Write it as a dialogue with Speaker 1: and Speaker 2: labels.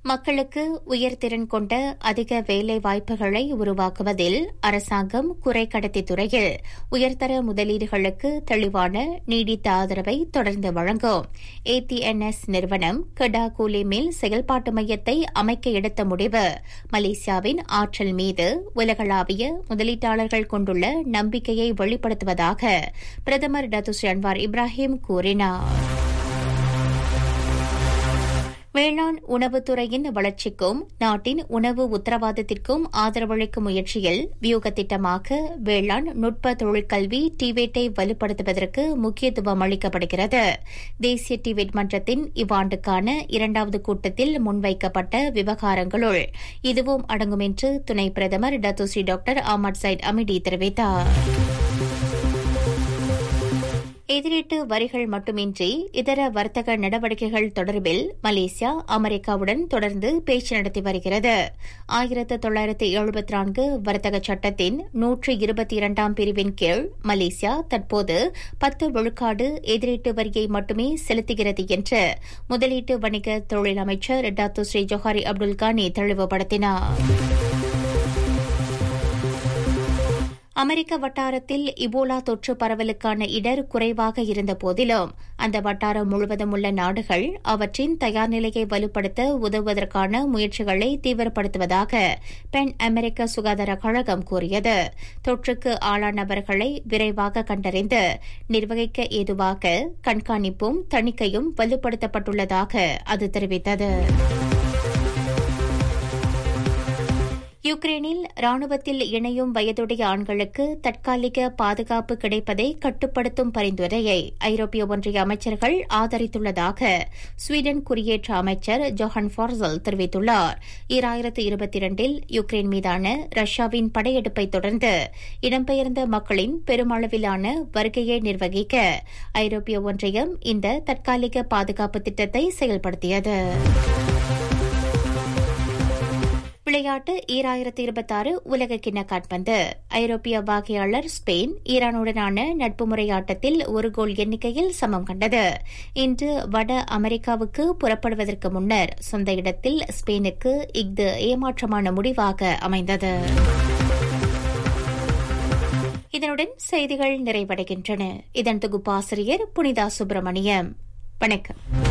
Speaker 1: மக்களுக்கு உயர்திறன் கொண்ட அதிக வேலை வாய்ப்புகளை உருவாக்குவதில் அரசாங்கம் குறைக்கடத்தி துறையில் உயர்தர முதலீடுகளுக்கு தெளிவான நீடித்த ஆதரவை தொடர்ந்து வழங்கும் ஏடிஎன்எஸ் நிறுவனம் கடா கூலி மில் செயல்பாட்டு மையத்தை அமைக்க எடுத்த முடிவு மலேசியாவின் ஆற்றல் மீது உலகளாவிய முதலீட்டாளர்கள் கொண்டுள்ள நம்பிக்கையை வெளிப்படுத்துவதாக பிரதமர் டத்துஸ்ரீ அன்வார் இப்ராஹிம் கூறினார் வேளாண் உணவுத்துறையின் வளர்ச்சிக்கும் நாட்டின் உணவு உத்தரவாதத்திற்கும் ஆதரவளிக்கும் முயற்சியில் வியூக திட்டமாக வேளாண் நுட்ப தொழிற்கல்வி டிவேட்டை வலுப்படுத்துவதற்கு முக்கியத்துவம் அளிக்கப்படுகிறது தேசிய டிவேட் மன்றத்தின் இவ்வாண்டுக்கான இரண்டாவது கூட்டத்தில் முன்வைக்கப்பட்ட விவகாரங்களுள் இதுவும் அடங்கும் என்று துணை பிரதமர் Datuk Seri doctor Ahmad Zahid Hamidi தெரிவித்தார் எதிரீட்டு வரிகள் மட்டுமின்றி இதர வர்த்தக நடவடிக்கைகள் தொடர்பில் மலேசியா அமெரிக்காவுடன் தொடர்ந்து பேச்சு நடத்தி வருகிறது ஆயிரத்து தொள்ளாயிரத்து எழுபத்தி நான்கு வர்த்தக சட்டத்தின் நூற்று இருபத்தி இரண்டாம் பிரிவின் கீழ் மலேசியா தற்போது பத்து விழுக்காடு எதிரீட்டு வரியை மட்டுமே செலுத்துகிறது என்று முதலீட்டு வணிக தொழில் அமைச்சர் டாத்து ஸ்ரீ ஜொஹாரி அப்துல் கானி தெளிவுபடுத்தினார் அமெரிக்க வட்டாரத்தில் இபோலா தொற்று பரவலுக்கான இடர் குறைவாக இருந்த போதிலும் அந்த வட்டாரம் முழுவதும் உள்ள நாடுகள் அவற்றின் தயார் நிலையை வலுப்படுத்த உதவுவதற்கான முயற்சிகளை தீவிரப்படுத்துவதாக பெண் அமெரிக்க சுகாதார கழகம் கூறியது தொற்றுக்கு ஆளானவர்களை விரைவாக கண்டறிந்து நிர்வகிக்க ஏதுவாக கண்காணிப்பும் தணிக்கையும் வலுப்படுத்தப்பட்டுள்ளதாக அது தெரிவித்தது யுக்ரைனில் ராணுவத்தில் இணையும் வயதுடைய ஆண்களுக்கு தற்காலிக பாதுகாப்பு கிடைப்பதை கட்டுப்படுத்தும் பரிந்துரையை ஐரோப்பிய ஒன்றிய அமைச்சர்கள் ஆதரித்துள்ளதாக ஸ்வீடன் குடியேற்ற அமைச்சர் ஜோஹன் ஃபார்சல் தெரிவித்துள்ளார் ஈராயிரத்து இருபத்தி இரண்டில் யுக்ரைன் மீதான ரஷ்யாவின் படையெடுப்பை தொடர்ந்து இடம்பெயர்ந்த மக்களின் பெருமளவிலான வருகையை நிர்வகிக்க ஐரோப்பிய ஒன்றியம் இந்த தற்காலிக பாதுகாப்பு திட்டத்தை செயல்படுத்தியது விளையாட்டு ஈராயிரத்தி இருபத்தாறு உலக கிண்ண காட்பந்து ஐரோப்பிய வாகையாளர் ஸ்பெயின் ஈரானுடனான நட்பு முறை ஆட்டத்தில் ஒரு கோல் எண்ணிக்கையில் சமம் கண்டது இன்று வட அமெரிக்காவுக்கு புறப்படுவதற்கு முன்னர் சொந்த இடத்தில் ஸ்பெயினுக்கு இஃது ஏமாற்றமான முடிவாக அமைந்தது இதனுடன் செய்திகள் நிறைவடைகின்றன இதன் தொகுப்பாசிரியர் புனிதா சுப்பிரமணியம் வணக்கம்